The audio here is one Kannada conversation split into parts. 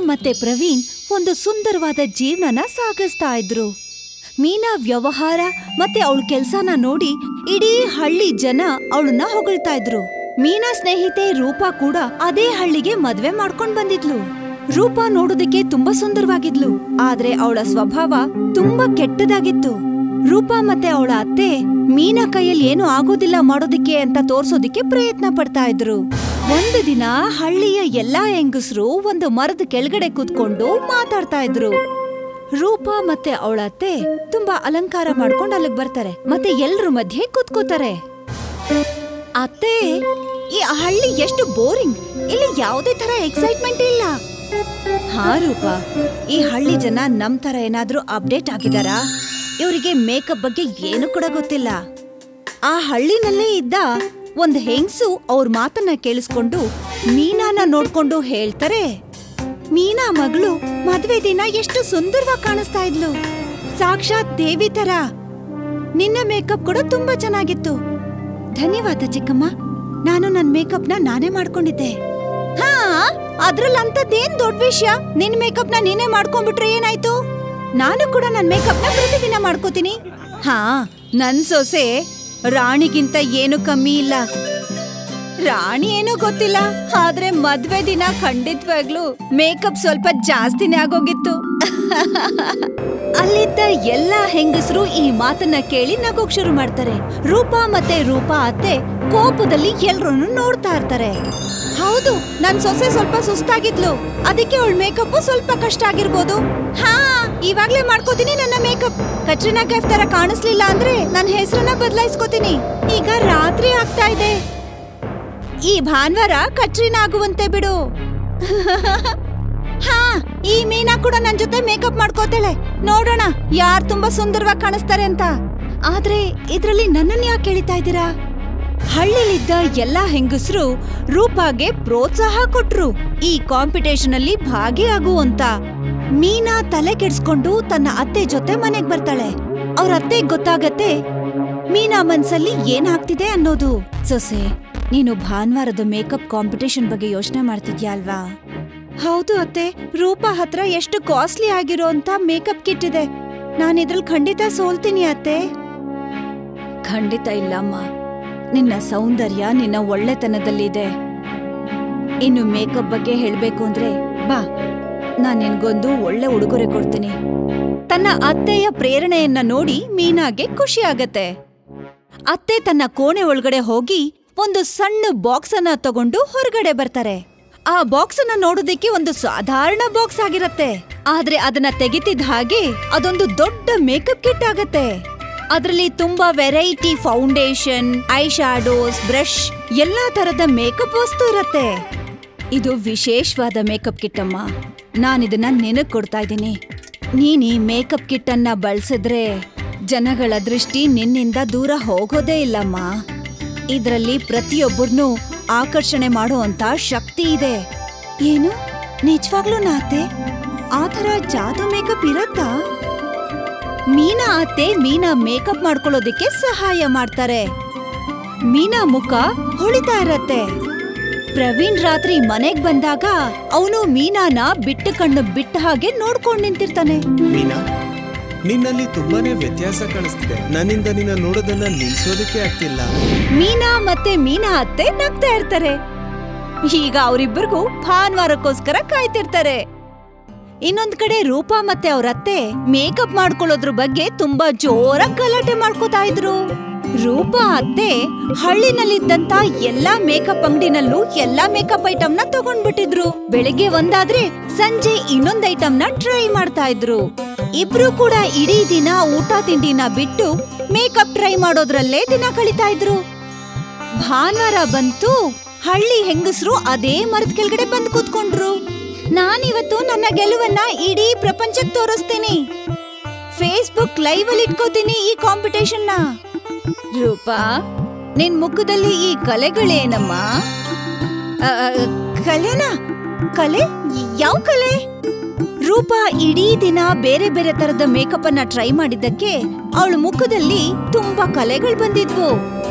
ಮತ್ತೆ ಪ್ರವೀಣ್ ಒಂದು ಸುಂದರವಾದ ಜೀವನನ ಸಾಗಿಸ್ತಾ ಇದ್ರು ಮೀನಾ ವ್ಯವಹಾರ ಮತ್ತೆ ಅವಳ ಕೆಲ್ಸನ ನೋಡಿ ಇಡೀ ಹಳ್ಳಿ ಜನ ಅವಳನ್ನ ಹೊಗಳ್ತಾ ಇದ್ರು ಮೀನಾ ಸ್ನೇಹಿತೆ ರೂಪಾ ಕೂಡ ಅದೇ ಹಳ್ಳಿಗೆ ಮದ್ವೆ ಮಾಡ್ಕೊಂಡ್ ಬಂದಿದ್ಲು ರೂಪಾ ನೋಡೋದಕ್ಕೆ ತುಂಬಾ ಸುಂದರವಾಗಿದ್ಲು ಆದ್ರೆ ಅವಳ ಸ್ವಭಾವ ತುಂಬಾ ಕೆಟ್ಟದಾಗಿತ್ತು ರೂಪಾ ಮತ್ತೆ ಅವಳ ಅತ್ತೆ ಮೀನಾ ಕೈಯಲ್ಲಿ ಏನು ಆಗೋದಿಲ್ಲ ಮಾಡೋದಿಕ್ಕೆ ಅಂತ ತೋರ್ಸೋದಿಕ್ಕೆ ಪ್ರಯತ್ನ ಪಡ್ತಾ ಇದ್ರು ಒಂದು ದಿನ ಹಳ್ಳಿಯ ಎಲ್ಲಾ ಹೆಂಗಸರು ಒಂದು ಮರದ ಕೆಳಗಡೆ ಕೂತ್ಕೊಂಡು ಮಾತಾಡ್ತಾ ಇದ್ರು ರೂಪಾ ಮತ್ತೆ ಅವಳ ಅತ್ತೆ ತುಂಬಾ ಅಲಂಕಾರ ಮಾಡ್ಕೊಂಡು ಅಲ್ಲಿಗ್ ಬರ್ತಾರೆ ಮತ್ತೆ ಎಲ್ರ ಮಧ್ಯೆ ಕೂತ್ಕೋತಾರೆ ಅತ್ತೆ ಈ ಹಳ್ಳಿ ಎಷ್ಟು ಬೋರಿಂಗ್ ಇಲ್ಲಿ ಯಾವುದೇ ತರ ಎಕ್ಸೈಟ್ಮೆಂಟ್ ಇಲ್ಲ ಹಾ ರೂಪಾ ಈ ಹಳ್ಳಿ ಜನ ನಮ್ ತರ ಏನಾದ್ರೂ ಅಪ್ಡೇಟ್ ಆಗಿದಾರಾ ಇವರಿಗೆ ಮೇಕಪ್ ಬಗ್ಗೆ ಏನು ಕೂಡ ಗೊತ್ತಿಲ್ಲ ಆ ಹಳ್ಳಿನಲ್ಲೇ ಇದ್ದ ಒಂದ್ ಹೆಂಗ್ಸು ಅವ್ರ ಮಾತನ್ನ ಕೇಳಿಸ್ಕೊಂಡು ಮೀನಾನ ನೋಡ್ಕೊಂಡು ಹೇಳ್ತಾರೆ ಮೀನಾ ಮಗಳು ಮದ್ವೆ ದಿನ ಎಷ್ಟು ಸುಂದರವಾಗಿ ಕಾಣಿಸ್ತಾ ಇದ್ಲು ಸಾಕ್ಷಾತ್ ದೇವಿ ತರ ನಿನ್ನ ಮೇಕಪ್ ಕೂಡ ತುಂಬಾ ಚೆನ್ನಾಗಿತ್ತು ಧನ್ಯವಾದ ಚಿಕ್ಕಮ್ಮ ನಾನು ನನ್ ಮೇಕಪ್ ನ ನಾನೇ ಮಾಡ್ಕೊಂಡಿದ್ದೆ ಹಾ ಅದ್ರಲ್ಲಿ ಅಂತದ್ದೇನ್ ದೊಡ್ಡ ವಿಷಯ ನಿನ್ ಮೇಕಪ್ ನ ನೀನೇ ಮಾಡ್ಕೊಂಡ್ಬಿಟ್ರೆ ಏನಾಯ್ತು ನಾನು ಕೂಡ ನನ್ ಮೇಕಪ್ ನ ಪ್ರತಿದಿನ ಮಾಡ್ಕೋತೀನಿ ಹಾ ನನ್ ಸೊಸೆ ರಾಣಿಗಿಂತ ಏನು ಕಮ್ಮಿ ಇಲ್ಲ ರಾಣಿ ಏನೂ ಗೊತ್ತಿಲ್ಲ ಆದ್ರೆ ಮದ್ವೆ ದಿನ ಖಂಡಿತವಾಗ್ಲೂ ಮೇಕಪ್ ಸ್ವಲ್ಪ ಜಾಸ್ತಿನೇ ಆಗೋಗಿತ್ತು ಅಲ್ಲಿದ್ದ ಎಲ್ಲಾ ಹೆಂಗಸರು ಈ ಮಾತನ್ನ ಕೇಳಿ ನಗೋಕ್ ಶುರು ಮಾಡ್ತಾರೆ ರೂಪಾ ಮತ್ತೆ ರೂಪಾ ಅತ್ತೆ ಕೋಪದಲ್ಲಿ ಎಲ್ರನ್ನು ನೋಡ್ತಾ ಇರ್ತಾರೆ ಹೌದು ನನ್ ಸೊಸೆ ಸ್ವಲ್ಪ ಸುಸ್ತಾಗಿದ್ಲು ಅದಕ್ಕೆ ಅವಳ ಮೇಕಪ್ ಸ್ವಲ್ಪ ಕಷ್ಟ ಆಗಿರ್ಬೋದು ಹಾ ಇವಾಗ್ಲೇ ಮಾಡ್ಕೋತೀನಿ ನನ್ನ ಮೇಕಪ್ ಕಟ್ರಿನಾ ಕೈಫ್ ತರ ಕಾಣಿಸ್ಲಿಲ್ಲ ಅಂದ್ರೆ ನನ್ನ ಹೆಸರನ್ನ ಬದಲಾಯಿಸ್ಕೋತೀನಿ ಈಗ ರಾತ್ರಿ ಆಗ್ತಾ ಇದೆ ಈ ಭಾನುವಾರ ಕಟ್ರಿನಾ ಆಗುವಂತೆ ಬಿಡು ಹಾ ಈ ಮೀನಾ ಕೂಡ ನನ್ ಜೊತೆ ಮೇಕಪ್ ಮಾಡ್ಕೋತಾಳೆ ನೋಡೋಣ ಯಾರ್ ತುಂಬಾ ಸುಂದರವಾಗಿ ಕಾಣಿಸ್ತಾರೆ ಅಂತ ಆದ್ರೆ ಇದ್ರಲ್ಲಿ ನನ್ನನ್ ಯಾಕೆ ಕೇಳಿತಾ ಇದ್ದೀರಾ ಹಳ್ಳಿಲಿದ್ದ ಎಲ್ಲಾ ಹೆಂಗಸರು ರೂಪಾಗೆ ಪ್ರೋತ್ಸಾಹ ಕೊಟ್ರು ಈ ಕಾಂಪಿಟೇಷನ್ ಅಲ್ಲಿ ಭಾಗಿಯಾಗು ಅಂತ ಮೀನಾ ತಲೆ ಕೆಡ್ಸ್ಕೊಂಡು ತನ್ನ ಅತ್ತೆ ಜೊತೆ ಮನೆಗ್ ಬರ್ತಾಳೆ ಅವ್ರ ಅತ್ತೆ ಗೊತ್ತಾಗತ್ತೆ ಮೀನಾ ಮನ್ಸಲ್ಲಿ ಏನಾಗ್ತಿದೆ ಅನ್ನೋದು ಸೊಸೆ ನೀನು ಭಾನುವಾರದ ಮೇಕಪ್ ಕಾಂಪಿಟೇಷನ್ ಬಗ್ಗೆ ಯೋಚನೆ ಮಾಡ್ತಿದ್ಯಾ ಅಲ್ವಾ ಹೌದು ಅತ್ತೆ ರೂಪಾ ಹತ್ರ ಎಷ್ಟು ಕಾಸ್ಟ್ಲಿ ಆಗಿರೋ ಅಂತ ಮೇಕಪ್ ಕಿಟ್ ಇದೆ ನಾನು ಇದ್ರಲ್ಲಿ ಖಂಡಿತ ಸೋಲ್ತೀನಿ ಅತ್ತೆ ಖಂಡಿತ ಇಲ್ಲಮ್ಮ ನಿನ್ನ ಸೌಂದರ್ಯ ನಿನ್ನ ಒಳ್ಳೆತನದಲ್ಲಿದೆ ಇನ್ನು ಮೇಕಪ್ ಬಗ್ಗೆ ಹೇಳ್ಬೇಕು ಅಂದ್ರೆ ಬಾ ನಾನ್ ನಿನ್ಗೊಂದು ಒಳ್ಳೆ ಉಡುಗೊರೆ ಕೊಡ್ತೀನಿ ತನ್ನ ಅತ್ತೆಯ ಪ್ರೇರಣೆಯನ್ನ ನೋಡಿ ಮೀನಾಗೆ ಖುಷಿ ಆಗತ್ತೆ ಅತ್ತೆ ತನ್ನ ಕೋಣೆ ಒಳಗಡೆ ಹೋಗಿ ಒಂದು ಸಣ್ಣ ಬಾಕ್ಸ್ ಅನ್ನ ತಗೊಂಡು ಹೊರಗಡೆ ಬರ್ತಾರೆ ಆ ಬಾಕ್ಸ್ ಅನ್ನ ನೋಡೋದಕ್ಕೆ ಒಂದು ಸಾಧಾರಣ ಬಾಕ್ಸ್ ಆಗಿರತ್ತೆ ಆದ್ರೆ ಅದನ್ನ ತೆಗಿತಿದ್ದ ಹಾಗೆ ಅದೊಂದು ದೊಡ್ಡ ಮೇಕಪ್ ಕಿಟ್ ಆಗತ್ತೆ ಅದರಲ್ಲಿ ತುಂಬಾ variety foundation eye shadows brush ಎಲ್ಲಾ ತರದ ಮೇಕಪ್ ವಸ್ತು ಇರತ್ತೆ ಇದು ವಿಶೇಷವಾದ ಮೇಕಪ್ ಕಿಟ್ ಅಮ್ಮ ನಾನಿದನ್ನ ನಿನಗ್ ಕೊಡ್ತಾ ಇದ್ದೀನಿ ನೀನ್ ಈ ಮೇಕಪ್ ಕಿಟ್ ಅನ್ನ ಬಳಸಿದ್ರೆ ಜನಗಳ ದೃಷ್ಟಿ ನಿನ್ನಿಂದ ದೂರ ಹೋಗೋದೇ ಇಲ್ಲಮ್ಮ ಇದ್ರಲ್ಲಿ ಪ್ರತಿಯೊಬ್ಬರನ್ನೂ ಆಕರ್ಷಣೆ ಮಾಡುವಂತ ಶಕ್ತಿ ಇದೆ ಏನು ನಿಜವಾಗ್ಲೂ ನಾತೆ ಆ ಥರ ಜಾದು ಮೇಕಪ್ ಇರತ್ತಾ ಮೀನಾ ಅತ್ತೆ ಮೀನಾ ಮೇಕಪ್ ಮಾಡ್ಕೊಳ್ಳೋದಕ್ಕೆ ಸಹಾಯ ಮಾಡ್ತಾರೆ ಮೀನಾ ಮುಖ ಹೊಳಿತಾ ಇರತ್ತೆ ಪ್ರವೀಣ್ ರಾತ್ರಿ ಮನೆಗ್ ಬಂದಾಗ ಅವನು ಮೀನಾನ ಬಿಟ್ಟು ಕಣ್ಣು ಬಿಟ್ಟ ಹಾಗೆ ನೋಡ್ಕೊಂಡ್ ನಿಂತಿರ್ತಾನೆ ಮೀನಾ ನಿನ್ನಲ್ಲಿ ತುಂಬಾನೇ ವ್ಯತ್ಯಾಸ ಕಾಣಿಸ್ತಿದೆ ನನ್ನಿಂದ ನಿನ್ನ ನೋಡೋದನ್ನ ನಿಲ್ಸೋದಕ್ಕೆ ಆಗ್ತಿಲ್ಲ ಮೀನಾ ಮತ್ತೆ ಮೀನಾ ಅತ್ತೆ ನಗ್ತಾ ಇರ್ತಾರೆ ಈಗ ಅವರಿಬ್ಬರಿಗೂ ಭಾನುವಾರಕ್ಕೋಸ್ಕರ ಕಾಯ್ತಿರ್ತಾರೆ ಇನ್ನೊಂದ್ ಕಡೆ ರೂಪಾ ಮತ್ತೆ ಅವ್ರ ಅತ್ತೆ ಮೇಕಪ್ ಮಾಡ್ಕೊಳ್ಳೋದ್ರ ಬಗ್ಗೆ ತುಂಬಾ ಜೋರಾಗಿ ಗಲಾಟೆ ಮಾಡ್ಕೋತಾ ಇದ್ರು ರೂಪಾ ಅತ್ತೆ ಹಳ್ಳಿನಲ್ಲಿದ್ದಂತ ಎಲ್ಲಾ ಮೇಕಪ್ ಅಂಗಡಿನಲ್ಲೂ ಎಲ್ಲಾ ಮೇಕಪ್ ಐಟಮ್ನ ತಗೊಂಡ್ಬಿಟ್ಟಿದ್ರು ಬೆಳಿಗ್ಗೆ ಒಂದಾದ್ರೆ ಸಂಜೆ ಇನ್ನೊಂದ್ ಐಟಮ್ನ ಟ್ರೈ ಮಾಡ್ತಾ ಇದ್ರು ಇಬ್ರು ಕೂಡ ಇಡೀ ದಿನ ಊಟ ತಿಂಡಿನ ಬಿಟ್ಟು ಮೇಕಪ್ ಟ್ರೈ ಮಾಡೋದ್ರಲ್ಲೇ ದಿನ ಕಳಿತಾ ಇದ್ರು ಭಾನುವಾರ ಬಂತು ಹಳ್ಳಿ ಹೆಂಗಸರು ಅದೇ ಮರದ ಕೆಳಗಡೆ ಬಂದು ಕೂತ್ಕೊಂಡ್ರು ನಾನಿವತ್ತು ನನ್ನ ಗೆಲುವನ್ನ ಇಡೀ ಪ್ರಪಂಚಕ್ಕೆ ತೋರಿಸ್ತೀನಿ ಫೇಸ್ಬುಕ್ ಲೈವ್ ಅಲ್ಲಿ ಇಟ್ಕೋತೀನಿ ಈ ಕಾಂಪಿಟೇಷನ್ ನ ರೂಪಾ ನಿನ್ ಮುಖದಲ್ಲಿ ಈ ಕಲೆಗಳೇನಮ್ಮ ಅ, ಅ, ಕಲೆನಾ ಕಲೆ ಯಾವ ಕಲೆ ರೂಪಾ ಇಡೀ ದಿನ ಬೇರೆ ಬೇರೆ ತರದ ಮೇಕಪ್ ಅನ್ನ ಟ್ರೈ ಮಾಡಿದ್ದಕ್ಕೆ ಅವಳ ಮುಖದಲ್ಲಿ ತುಂಬಾ ಕಲೆಗಳು ಬಂದಿದ್ವು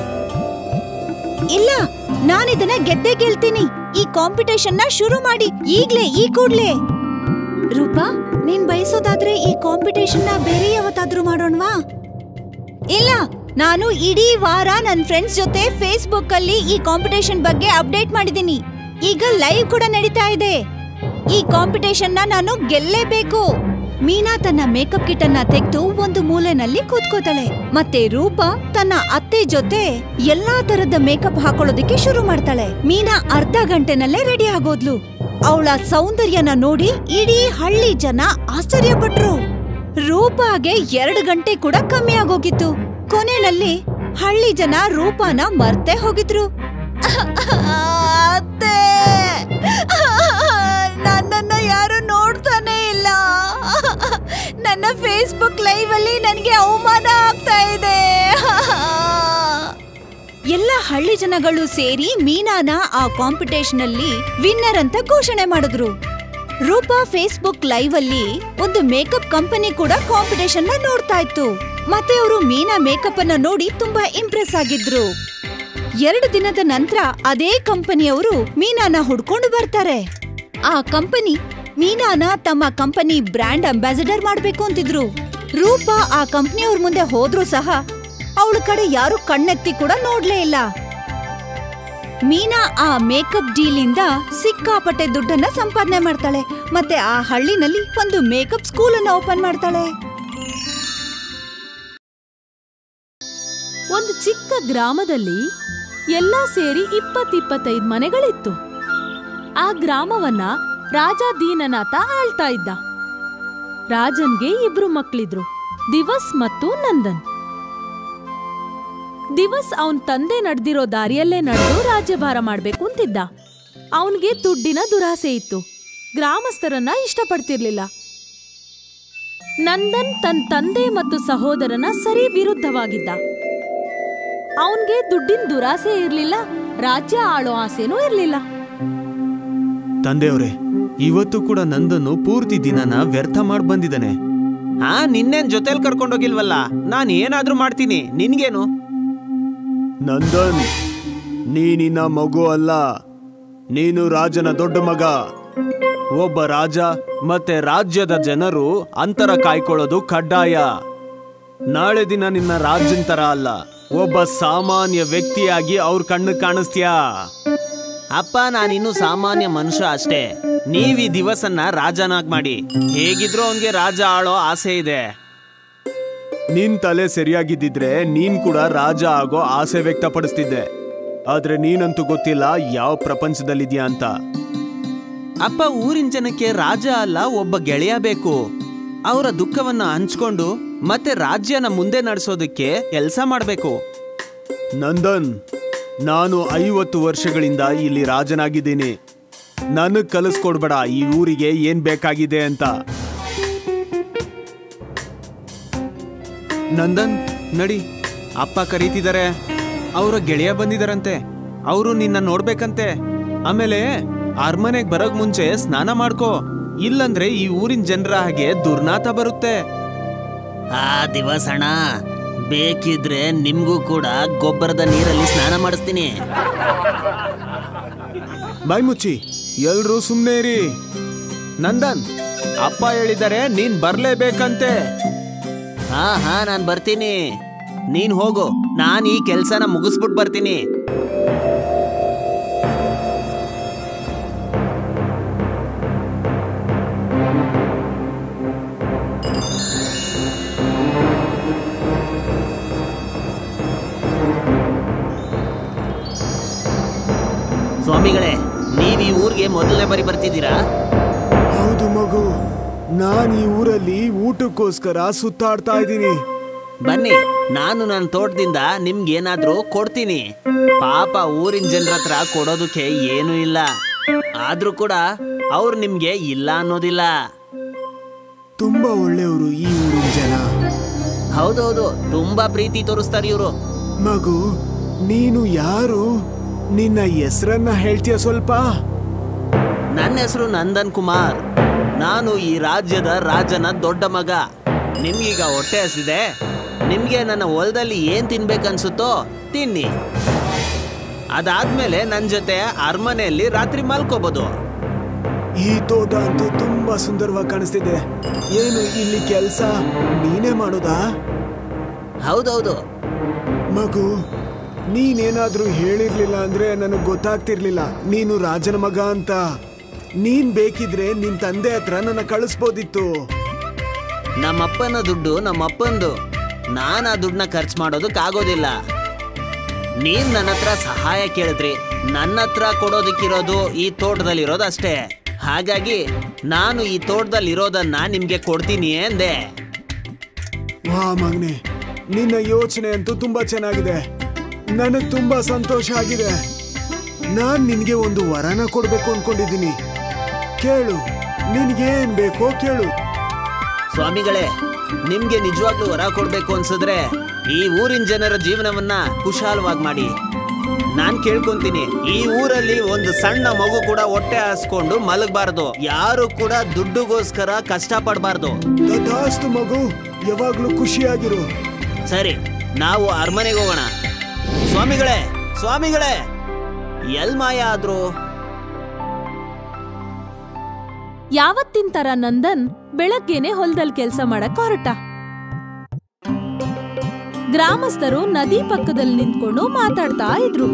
ಇಲ್ಲ ನಾನಿದನ್ನ ಗೆದ್ದೆ ಗೆಲ್ತೀನಿ ಈ ಕಾಂಪಿಟೇಷನ್ ನ ಶುರು ಮಾಡಿ ಈಗ್ಲೇ ಈ ಕೂಡ್ಲೆ ರೂಪಾ ನೀನ್ ಬಯಸೋದಾದ್ರೆ ಈ ಕಾಂಪಿಟೇಷನ್ ನ ಬೇರೆ ಯಾವತ್ತಾದ್ರೂ ಮಾಡೋಣವಾ ಇಲ್ಲ ನಾನು ಇಡೀ ವಾರ ನನ್ ಫ್ರೆಂಡ್ಸ್ ಜೊತೆ ಫೇಸ್ಬುಕ್ ಅಲ್ಲಿ ಈ ಕಾಂಪಿಟೇಷನ್ ಬಗ್ಗೆ ಅಪ್ಡೇಟ್ ಮಾಡಿದೀನಿ ಈಗ ಲೈವ್ ಕೂಡ ನಡೀತಾ ಇದೆ ಈ ಕಾಂಪಿಟೇಷನ್ ನ ನಾನು ಗೆಲ್ಲೇಬೇಕು ಮೀನಾ ತನ್ನ ಮೇಕಪ್ ಕಿಟ್ ಅನ್ನ ತೆಗೆದು ಒಂದು ಮೂಲೆನಲ್ಲಿ ಕೂತ್ಕೋತಾಳೆ ಮತ್ತೆ ರೂಪಾ ತನ್ನ ಅತ್ತೆ ಜೊತೆ ಎಲ್ಲಾ ತರದ ಮೇಕಪ್ ಹಾಕೊಳ್ಳೋದಕ್ಕೆ ಶುರು ಮಾಡ್ತಾಳೆ ಮೀನಾ ಅರ್ಧ ಗಂಟೆನಲ್ಲೇ ರೆಡಿ ಆಗೋದ್ಲು ಅವಳ ಸೌಂದರ್ಯನ ನೋಡಿ ಇಡೀ ಹಳ್ಳಿ ಜನ ಆಶ್ಚರ್ಯಪಟ್ರು ರೂಪಾಗೆ ಎರಡು ಗಂಟೆ ಕೂಡ ಕಮ್ಮಿ ಆಗೋಗಿತ್ತು ಕೊನೆಯಲ್ಲಿ ಹಳ್ಳಿ ಜನ ರೂಪಾನ ಮರ್ತೆ ಹೋಗಿದ್ರು ಅತ್ತೆ ನನ್ನನ್ನ ಯಾರು ನೋಡ್ತಾನೆ ಇಲ್ಲ ನನ್ನ ಫೇಸ್ಬುಕ್ ಲೈವ್ ಅಲ್ಲಿ ನನಗೆ ಅವಮಾನ ಆಗ್ತಾ ಇದೆ ಎಲ್ಲ ಹಳ್ಳಿ ಜನಗಳು ಸೇರಿ ಮೀನಾನ ಆ ಕಾಂಪಿಟೇಷನ್ ಅಲ್ಲಿ ವಿನ್ನರ್ ಅಂತ ಘೋಷಣೆ ಮಾಡಿದ್ರು ರೂಪಾ ಫೇಸ್ಬುಕ್ ಲೈವ್ ಅಲ್ಲಿ ಒಂದು ಮೇಕಪ್ ಕಂಪನಿ ಕೂಡ ಕಾಂಪಿಟೇಷನ್ ನ ನೋಡ್ತಾ ಇತ್ತು ಮತ್ತೆ ಅವರು ಮೀನಾ ಮೇಕಪ್ ಅನ್ನ ನೋಡಿ ತುಂಬಾ ಇಂಪ್ರೆಸ್ ಆಗಿದ್ರು ಎರಡು ದಿನದ ನಂತರ ಅದೇ ಕಂಪನಿಯವರು ಮೀನಾನ ಹುಡ್ಕೊಂಡು ಬರ್ತಾರೆ ಆ ಕಂಪನಿ ಮೀನಾನ ತಮ್ಮ ಕಂಪನಿ ಬ್ರ್ಯಾಂಡ್ ಅಂಬಾಸಿಡರ್ ಮಾಡ್ಬೇಕು ಅಂತಿದ್ರು ರೂಪಾ ಆ ಕಂಪನಿಯವ್ರ ಮುಂದೆ ಹೋದ್ರೂ ಸಹ ಅವಳ ಕಡೆ ಯಾರು ಕಣ್ಣೆತ್ತಿ ಕೂಡ ನೋಡ್ಲೇ ಇಲ್ಲ ಮೀನಾ ಆ ಮೇಕಪ್ ಡೀಲ್ ಇಂದ ಸಿಕ್ಕಾಪಟ್ಟೆ ದುಡ್ಡನ್ನ ಸಂಪಾದನೆ ಮಾಡ್ತಾಳೆ ಮತ್ತೆ ಆ ಹಳ್ಳಿನಲ್ಲಿ ಒಂದು ಮೇಕಪ್ ಸ್ಕೂಲ್ ಅನ್ನ ಓಪನ್ ಮಾಡ್ತಾಳೆ ಒಂದು ಚಿಕ್ಕ ಗ್ರಾಮದಲ್ಲಿ ಎಲ್ಲಾ ಸೇರಿ ಇಪ್ಪತ್ತಿಪ್ಪತ್ತೈದು ಮನೆಗಳಿತ್ತು ಆ ಗ್ರಾಮವನ್ನ ರಾಜ ದೀನನಾಥ ಆಳ್ತಾ ಇದ್ದ ರಾಜನ್ಗೆ ಇಬ್ರು ಮಕ್ಳಿದ್ರು ದಿವಸ್ ಮತ್ತು ನಂದನ್ ದಿವಸ್ ಅವನ್ ತಂದೆ ನಡೆದಿರೋ ದಾರಿಯಲ್ಲೇ ನಡೆದು ರಾಜ್ಯಭಾರ ಮಾಡ್ಬೇಕು ಅಂತಿದ್ದ ಅವನ್ಗೆ ದುಡ್ಡಿನ ದುರಾಸೆ ಇತ್ತು ಗ್ರಾಮಸ್ಥರನ್ನ ಇಷ್ಟಪಡ್ತಿರ್ಲಿಲ್ಲ ನಂದನ್ ತನ್ನ ತಂದೆ ಮತ್ತು ಸಹೋದರನ ಸರಿ ವಿರುದ್ಧವಾಗಿದ್ದ ಅವನ್ಗೆ ದುಡ್ಡಿನ ದುರಾಸೆ ಇರ್ಲಿಲ್ಲ ರಾಜ್ಯ ಆಳೋ ಆಸೆನೂ ಇರ್ಲಿಲ್ಲ ತಂದೆಯವ್ರೆ ಇವತ್ತು ಕೂಡ ನಂದನ್ನು ಪೂರ್ತಿ ದಿನನ ವ್ಯರ್ಥ ಮಾಡ್ ಬಂದಿದ್ದಾನೆ ಹಾ ನಿನ್ನೇನ್ ಜೊತೆಲ್ ಕರ್ಕೊಂಡೋಗಿಲ್ವಲ್ಲ ನಾನ್ ಏನಾದ್ರೂ ಮಾಡ್ತೀನಿ ನಿನ್ಗೇನು ನಂದನ್ ನೀನಿನ್ನ ಮಗು ಅಲ್ಲ ನೀನು ರಾಜನ ದೊಡ್ಡ ಮಗ ಒಬ್ಬ ರಾಜ ಮತ್ತೆ ರಾಜ್ಯದ ಜನರು ಅಂತರ ಕಾಯ್ಕೊಳ್ಳೋದು ಕಡ್ಡಾಯ ನಾಳೆ ದಿನ ನಿನ್ನ ರಾಜನ್ ತರ ಅಲ್ಲ ಒಬ್ಬ ಸಾಮಾನ್ಯ ವ್ಯಕ್ತಿಯಾಗಿ ಅವ್ರ ಕಣ್ಣು ಕಾಣಿಸ್ತೀಯಾ ಅಪ್ಪ ನಾನಿನ್ನು ಸಾಮಾನ್ಯ ಮನುಷ್ಯ ಅಷ್ಟೇ ನೀವ್ ಈ ದಿವಸನ್ನ ರಾಜನಾಗ್ ಮಾಡಿ ಹೇಗಿದ್ರು ಅವನ್ಗೆ ರಾಜ ಆಳೋ ಆಸೆ ಇದೆ ನಿನ್ ತಲೆ ಸರಿಯಾಗಿದ್ದಿದ್ರೆ ನೀನ್ ಕೂಡ ರಾಜ ಆಗೋ ಆಸೆ ವ್ಯಕ್ತಪಡಿಸ್ತಿದ್ದೆ ಆದ್ರೆ ನೀನಂತೂ ಗೊತ್ತಿಲ್ಲ ಯಾವ ಪ್ರಪಂಚದಲ್ಲಿದ್ಯಾ ಅಂತ ಅಪ್ಪ ಊರಿನ ಜನಕ್ಕೆ ರಾಜ ಅಲ್ಲ ಒಬ್ಬ ಗೆಳೆಯ ಬೇಕು ಅವರ ದುಃಖವನ್ನ ಹಂಚ್ಕೊಂಡು ಮತ್ತೆ ರಾಜ್ಯನ ಮುಂದೆ ನಡೆಸೋದಕ್ಕೆ ಕೆಲಸ ಮಾಡ್ಬೇಕು ನಂದನ್ ನಾನು ಐವತ್ತು ವರ್ಷಗಳಿಂದ ಇಲ್ಲಿ ರಾಜನಾಗಿದ್ದೀನಿ ನನಗ್ ಕಲಿಸ್ಕೊಡ್ಬೇಡ ಈ ಊರಿಗೆ ಏನ್ ಬೇಕಾಗಿದೆ ಅಂತ ನಂದನ್ ನಡಿ ಅಪ್ಪ ಕರೀತಿದ್ದಾರೆ ಅವರ ಗೆಳೆಯ ಬಂದಿದಾರಂತೆ ಅವರು ನಿನ್ನ ನೋಡ್ಬೇಕಂತೆ ಆಮೇಲೆ ಅರಮನೆಗ್ ಬರೋಕ್ ಮುಂಚೆ ಸ್ನಾನ ಮಾಡ್ಕೋ ಇಲ್ಲಂದ್ರೆ ಈ ಊರಿನ ಜನರ ಹಾಗೆ ದುರ್ನಾತ ಬರುತ್ತೆ ಆ ದಿವಸ ಅಣ್ಣ ಬೇಕಿದ್ರೆ ನಿಮ್ಗೂ ಕೂಡ ಗೊಬ್ಬರದ ನೀರಲ್ಲಿ ಸ್ನಾನ ಮಾಡಿಸ್ತೀನಿ ಬಾಯ್ ಮುಚ್ಚಿ ಎಲ್ರೂ ಸುಮ್ನೆ ಇರಿ ನಂದನ್ ಅಪ್ಪ ಹೇಳಿದ್ದಾರೆ ನೀನ್ ಬರ್ಲೇಬೇಕಂತೆ ಹಾ ಹಾ ನಾನ್ ಬರ್ತೀನಿ ನೀನ್ ಹೋಗು ನಾನ್ ಈ ಕೆಲ್ಸನ ಮುಗಿಸ್ಬಿಟ್ ಬರ್ತೀನಿ ಸ್ವಾಮಿಗಳೇ ನೀವ್ ಈ ಊರ್ಗೆ ಮೊದಲನೇ ಬಾರಿ ಬರ್ತಿದ್ದೀರಾ ಹೌದು ಮಗು ನಾನ್ ಈ ಊರಲ್ಲಿ ಊಟಕ್ಕೋಸ್ಕರ ಸುತ್ತಾಡ್ತಾ ಇದ್ದೀನಿ ಬನ್ನಿ ನಾನು ನನ್ನ ತೋಟದಿಂದ ನಿಮ್ಗೇನಾದ್ರೂ ಕೊಡ್ತೀನಿ ಪಾಪ ಊರಿನ ಜನರ ಹತ್ರ ಕೊಡೋದಕ್ಕೆ ಏನೂ ಇಲ್ಲ ಆದ್ರೂ ಕೂಡ ಅವ್ರು ನಿಮ್ಗೆ ಇಲ್ಲ ಅನ್ನೋದಿಲ್ಲ ತುಂಬಾ ಒಳ್ಳೆಯವರು ಈ ಊರಿನ ಜನ ಹೌದೌದು ತುಂಬಾ ಪ್ರೀತಿ ತೋರಿಸ್ತಾರೆ ಇವರು ಮಗು ನೀನು ಯಾರು ನಿನ್ನ ಹೆಸರನ್ನ ಹೇಳ್ತೀಯ ಸ್ವಲ್ಪ ನನ್ನ ಹೆಸರು ನಂದನ್ ಕುಮಾರ್ ನಾನು ಈ ರಾಜ್ಯದ ರಾಜನ ದೊಡ್ಡ ಮಗ ನಿಮ್ಗೀಗ ಹೊಟ್ಟೆ ಹಸಿದೆ ನಿಮ್ಗೆ ನನ್ನ ಹೊಲದಲ್ಲಿ ಏನ್ ತಿನ್ಬೇಕನ್ಸುತ್ತೋ ತಿನ್ನಿ ಅದಾದ್ಮೇಲೆ ನನ್ನ ಜೊತೆ ಅರಮನೆಯಲ್ಲಿ ರಾತ್ರಿ ಮಲ್ಕೋಬೋದು ಈ ತೋಟ ಅಂತೂ ತುಂಬಾ ಸುಂದರವಾಗಿ ಕಾಣಿಸ್ತಿದೆ ಏನು ಇಲ್ಲಿ ಕೆಲಸ ನೀನೇ ಮಾಡೋದಾ ಹೌದೌದು ಮಗು ನೀನೇನಾದ್ರೂ ಹೇಳಿರ್ಲಿಲ್ಲ ಅಂದ್ರೆ ನನಗೆ ಗೊತ್ತಾಗ್ತಿರ್ಲಿಲ್ಲ ನೀನು ರಾಜನ ಮಗ ಅಂತ ನೀನ್ ಬೇಕಿದ್ರೆ ನಿನ್ ತಂದೆ ಹತ್ರ ನನ್ನ ಕಳಿಸ್ಬೋದಿತ್ತು ನಮ್ಮಪ್ಪನ ದುಡ್ಡು ನಮ್ಮಪ್ಪಂದು ನಾನು ಆ ದುಡ್ಡನ್ನ ಖರ್ಚು ಮಾಡೋದಕ್ಕಾಗೋದಿಲ್ಲ ನೀವ್ ನನ್ನ ಹತ್ರ ಸಹಾಯ ಕೇಳಿದ್ರಿ ನನ್ನ ಹತ್ರ ಕೊಡೋದಕ್ಕಿರೋದು ಈ ತೋಟದಲ್ಲಿರೋದು ಅಷ್ಟೇ ಹಾಗಾಗಿ ನಾನು ಈ ತೋಟದಲ್ಲಿರೋದನ್ನ ನಿಮ್ಗೆ ಕೊಡ್ತೀನಿ ಎಂದೆ ವಾ ಮಗನೆ ನಿನ್ನ ಯೋಚನೆ ಅಂತೂ ತುಂಬಾ ಚೆನ್ನಾಗಿದೆ ನನಗ್ ತುಂಬಾ ಸಂತೋಷ ಆಗಿದೆ ನಾನ್ ನಿನ್ಗೆ ಒಂದು ವರನ ಕೊಡ್ಬೇಕು ಅನ್ಕೊಂಡಿದ್ದೀನಿ ಕೇಳು ನಿನ್ಗೇನ್ ಬೇಕೋ ಕೇಳು ಸ್ವಾಮಿಗಳೇ ನಿಮ್ಗೆ ನಿಜವಾಗ್ಲೂ ವರ ಕೊಡ್ಬೇಕು ಅನ್ಸಿದ್ರೆ ಈ ಊರಿನ ಜನರ ಜೀವನವನ್ನ ಕುಶಾಲವಾಗಿ ಮಾಡಿ ನಾನ್ ಕೇಳ್ಕೊಂತೀನಿ ಈ ಊರಲ್ಲಿ ಒಂದು ಸಣ್ಣ ಮಗು ಕೂಡ ಹೊಟ್ಟೆ ಹಾಸ್ಕೊಂಡು ಮಲಗಬಾರ್ದು ಯಾರು ಕೂಡ ದುಡ್ಡುಗೋಸ್ಕರ ಕಷ್ಟ ಪಡಬಾರ್ದು ತಥಾಸ್ತು ಮಗು ಯಾವಾಗ್ಲೂ ಖುಷಿಯಾಗಿರು ಸರಿ ನಾವು ಅರಮನೆಗೆ ಹೋಗೋಣ ಸ್ವಾಮಿಗಳೇ ಸ್ವಾಮಿಗಳೇ ಎಲ್ ಮಾಯ ಆದ್ರು ಯಾವತ್ತಿನ ತರ ನಂದನ್ ಬೆಳಗ್ಗೆನೆ ಹೊಲದಲ್ಲಿ ಕೆಲಸ ಮಾಡಕ್ ಹೊರಟ ಗ್ರಾಮಸ್ಥರು ನದಿ ಪಕ್ಕದಲ್ಲಿ ನಿಂತ್ಕೊಂಡು ಮಾತಾಡ್ತಾ ಇದ್ರು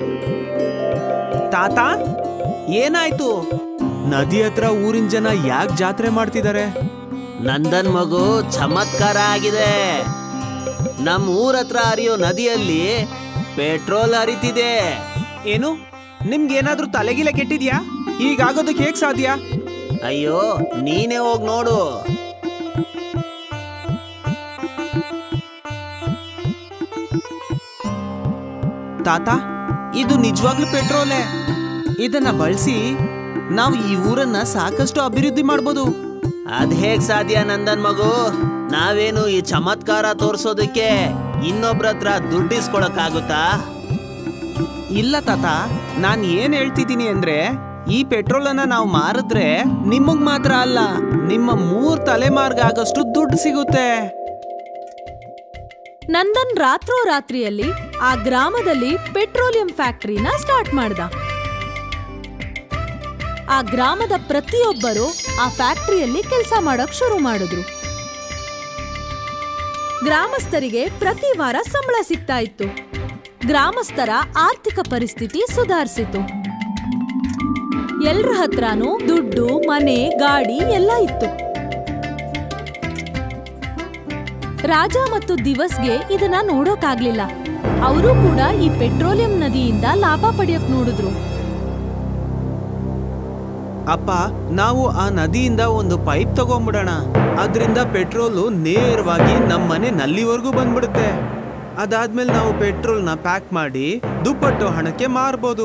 ತಾತ ಏನಾಯ್ತು ನದಿ ಹತ್ರ ಊರಿನ ಜನ ಯಾಕೆ ಜಾತ್ರೆ ಮಾಡ್ತಿದ್ದಾರೆ ನಂದನ್ ಮಗು ಚಮತ್ಕಾರ ಆಗಿದೆ ನಮ್ ಊರ ಹತ್ರ ಹರಿಯೋ ನದಿಯಲ್ಲಿ ಪೆಟ್ರೋಲ್ ಹರಿತಿದೆ ಏನು ನಿಮ್ಗೇನಾದ್ರೂ ತಲೆಗಿಲೆ ಕೆಟ್ಟಿದ್ಯಾ ಹೀಗಾಗೋದಕ್ಕೆ ಹೇಗ್ ಸಾಧ್ಯ ಅಯ್ಯೋ ನೀನೇ ಹೋಗ್ ನೋಡು ತಾತ ಇದು ನಿಜವಾಗ್ಲೂ ಪೆಟ್ರೋಲೇ ಇದನ್ನ ಬಳಸಿ ನಾವು ಈ ಊರನ್ನ ಸಾಕಷ್ಟು ಅಭಿವೃದ್ಧಿ ಮಾಡ್ಬೋದು ಅದ್ ಹೇಗ್ ಸಾಧ್ಯ ನಂದನ್ ಮಗು ನಾವೇನು ಈ ಚಮತ್ಕಾರ ತೋರ್ಸೋದಕ್ಕೆ ಇನ್ನೊಬ್ರ ಹತ್ರ ದುಡ್ಡಿಸ್ಕೊಳಕ್ಕಾಗುತ್ತಾ ಇಲ್ಲ ತಾತ ನಾನ್ ಏನ್ ಹೇಳ್ತಿದ್ದೀನಿ ಅಂದ್ರೆ ಈ ಪೆಟ್ರೋಲ್ ಅನ್ನ ನಾವು ಮಾರಿದ್ರೆ ನಿಮಗ್ ಮಾತ್ರ ಅಲ್ಲ ನಿಮ್ಮ ಮೂರ್ ತಲೆಮಾರ್ಗಾಗಷ್ಟು ದುಡ್ಡು ಸಿಗುತ್ತೆ ನಂದನ್ ರಾತ್ರೋರಾತ್ರಿಯಲ್ಲಿ ಆ ಗ್ರಾಮದಲ್ಲಿ ಪೆಟ್ರೋಲಿಯಂ ಫ್ಯಾಕ್ಟರಿನ ಸ್ಟಾರ್ಟ್ ಮಾಡ್ದ ಆ ಗ್ರಾಮದ ಪ್ರತಿಯೊಬ್ಬರು ಆ ಫ್ಯಾಕ್ಟರಿಯಲ್ಲಿ ಕೆಲಸ ಮಾಡಕ್ ಶುರು ಮಾಡಿದ್ರು ಗ್ರಾಮಸ್ಥರಿಗೆ ಪ್ರತಿ ವಾರ ಸಂಬಳ ಸಿಗ್ತಾ ಇತ್ತು ಗ್ರಾಮಸ್ಥರ ಆರ್ಥಿಕ ಪರಿಸ್ಥಿತಿ ಸುಧಾರಿಸಿತು ಎಲ್ರ ಹತ್ರನೂ ದುಡ್ಡು ಮನೆ ಗಾಡಿ ಎಲ್ಲ ಇತ್ತು ರಾಜ ಮತ್ತು ದಿವಸ್ಗೆ ಇದನ್ನ ನೋಡೋಕಾಗ್ಲಿಲ್ಲ ಅವರು ಕೂಡ ಈ ಪೆಟ್ರೋಲಿಯಂ ನದಿಯಿಂದ ಲಾಭ ಪಡೆಯಕ್ ನೋಡಿದ್ರು ಅಪ್ಪ ನಾವು ಆ ನದಿಯಿಂದ ಒಂದು ಪೈಪ್ ತಗೊಂಡ್ಬಿಡೋಣ ಅದರಿಂದ ಪೆಟ್ರೋಲು ನೇರವಾಗಿ ನಮ್ಮ ಮನೆ ನಲ್ಲಿವರೆಗೂ ಬಂದ್ಬಿಡುತ್ತೆ ಅದಾದ್ಮೇಲೆ ನಾವು ಪೆಟ್ರೋಲ್ನ ಪ್ಯಾಕ್ ಮಾಡಿ ದುಪ್ಪಟ್ಟು ಹಣಕ್ಕೆ ಮಾರ್ಬೋದು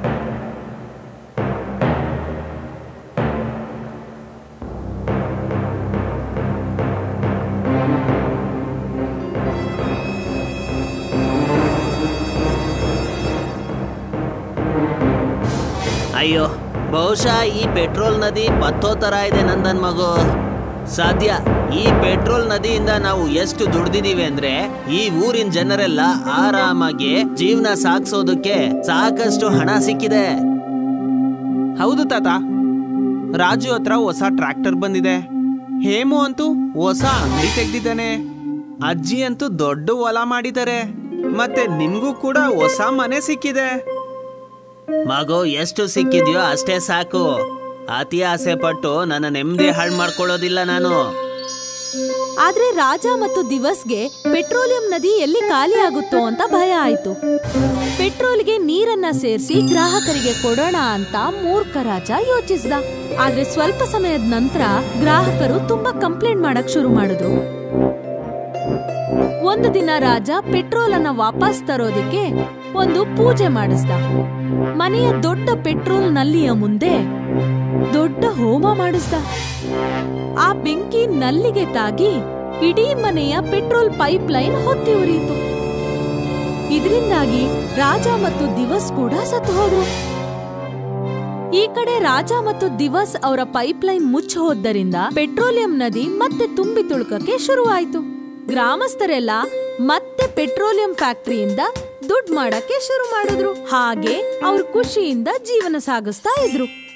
ಅಯ್ಯೋ ಬಹುಶಃ ಈ ಪೆಟ್ರೋಲ್ ನದಿ ಬತ್ತೋ ತರ ಇದೆ ನಂದನ್ ಮಗು ಸಾಧ್ಯ ಈ ಪೆಟ್ರೋಲ್ ನದಿಯಿಂದ ನಾವು ಎಷ್ಟು ದುಡ್ದಿದೀವಿ ಅಂದ್ರೆ ಈ ಊರಿನ ಜನರೆಲ್ಲ ಆರಾಮಾಗಿ ಜೀವನ ಸಾಗಿಸೋದಕ್ಕೆ ಸಾಕಷ್ಟು ಹಣ ಸಿಕ್ಕಿದೆ ಹೌದು ತಾತ ರಾಜು ಹತ್ರ ಹೊಸ ಟ್ರ್ಯಾಕ್ಟರ್ ಬಂದಿದೆ ಹೇಮು ಅಂತೂ ಹೊಸ ಅಂಗಡಿ ತೆಗ್ದಿದ್ದಾನೆ ಅಜ್ಜಿ ಅಂತೂ ದೊಡ್ಡ ಹೊಲ ಮಾಡಿದ್ದಾರೆ ಮತ್ತೆ ನಿಮ್ಗೂ ಕೂಡ ಹೊಸ ಮನೆ ಸಿಕ್ಕಿದೆ ಮಗು ಎಷ್ಟು ಸಿಕ್ಕಿದ್ಯೋ ಅಷ್ಟೇ ಸಾಕು ಅತಿ ಆಸೆ ಪಟ್ಟು ನನ್ನ ನೆಮ್ಮದಿ ಹಾಳು ಮಾಡ್ಕೊಳ್ಳೋದಿಲ್ಲ ನಾನು ಆದ್ರೆ ರಾಜ ಮತ್ತು ದಿವಸ್ಗೆ ಪೆಟ್ರೋಲಿಯಂ ನದಿ ಎಲ್ಲಿ ಖಾಲಿ ಆಗುತ್ತೋ ಅಂತ ಭಯ ಆಯ್ತು ಪೆಟ್ರೋಲ್ಗೆ ನೀರನ್ನ ಸೇರಿಸಿ ಗ್ರಾಹಕರಿಗೆ ಕೊಡೋಣ ಅಂತ ಮೂರ್ಖ ರಾಜ ಯೋಚಿಸ್ದ ಆದ್ರೆ ಸ್ವಲ್ಪ ಸಮಯದ ನಂತರ ಗ್ರಾಹಕರು ತುಂಬಾ ಕಂಪ್ಲೇಂಟ್ ಮಾಡಕ್ ಶುರು ಮಾಡಿದ್ರು ಒಂದು ದಿನ ರಾಜ ಪೆಟ್ರೋಲ್ ಅನ್ನ ವಾಪಸ್ ತರೋದಿಕ್ಕೆ ಒಂದು ಪೂಜೆ ಮಾಡಿಸ್ದ ಮನೆಯ ದೊಡ್ಡ ಪೆಟ್ರೋಲ್ ನಲ್ಲಿಯ ಮುಂದೆ ದೊಡ್ಡ ಹೋಮ ಮಾಡಿಸ್ದ ಆ ಬೆಂಕಿ ನಲ್ಲಿಗೆ ತಾಗಿ ಇಡೀ ಮನೆಯ ಪೆಟ್ರೋಲ್ ಪೈಪ್ ಲೈನ್ ಹೊತ್ತಿ ಉರಿಯಿತು ಇದರಿಂದಾಗಿ ರಾಜ ಮತ್ತು ದಿವಸ್ ಕೂಡ ಸತ್ತು ಹೋದ್ರು ಈ ಕಡೆ ರಾಜ ಮತ್ತು ದಿವಸ್ ಅವರ ಪೈಪ್ ಲೈನ್ ಮುಚ್ಚ ಹೋದ್ದರಿಂದ ಪೆಟ್ರೋಲಿಯಂ ನದಿ ಮತ್ತೆ ತುಂಬಿ ತುಳುಕಕ್ಕೆ ಶುರುವಾಯ್ತು ಗ್ರಾಮಸ್ಥರೆಲ್ಲ ಮತ್ತೆ ಪೆಟ್ರೋಲಿಯಂ ಫ್ಯಾಕ್ಟರಿಯಿಂದ ದುಡ್ಡು ಮಾಡಕ್ಕೆ ಶುರು ಮಾಡಿದ್ರು ಹಾಗೆ ಅವ್ರು ಖುಷಿಯಿಂದ ಜೀವನ ಸಾಗಿಸ್ತಾ ಇದ್ರು